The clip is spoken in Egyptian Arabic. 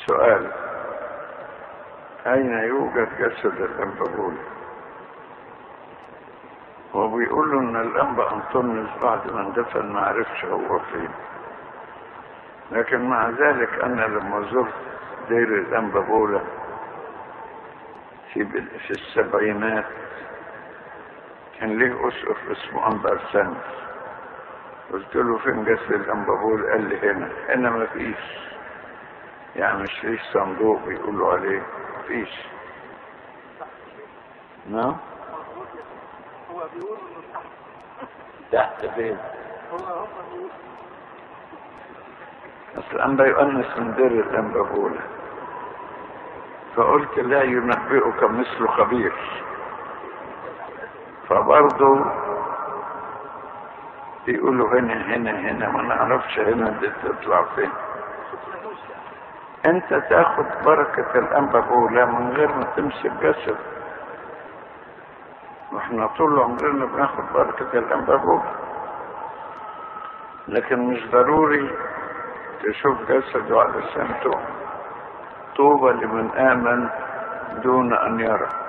سؤال أين يوجد جسد الأنبابولة وبيقولوا إن الأنبا أنطونيوس بعد ما اندفن ما عرفش هو فين لكن مع ذلك أنا لما زرت دير الأنبابولة في في السبعينات كان ليه أسقف اسمه أنبا أرسانس قلت له فين جسد الأنبابول قال لي هنا هنا ما فيش يعني مش فيش صندوق بيقولوا عليه مفيش نعم هو بيقول انه تحت فين هو هم بيقول اصل الانبا يؤنس من دير الانبابولة فقلت لا ينبئك مثل خبير فبرضه يقولوا هنا هنا هنا ما نعرفش هنا دي تطلع فين انت تاخد بركة الانبابولة من غير ما تمسك جسد واحنا طول عمرنا بناخد بركة الانبابولة لكن مش ضروري تشوف جسده على سنته طوبى لمن آمن دون أن يرى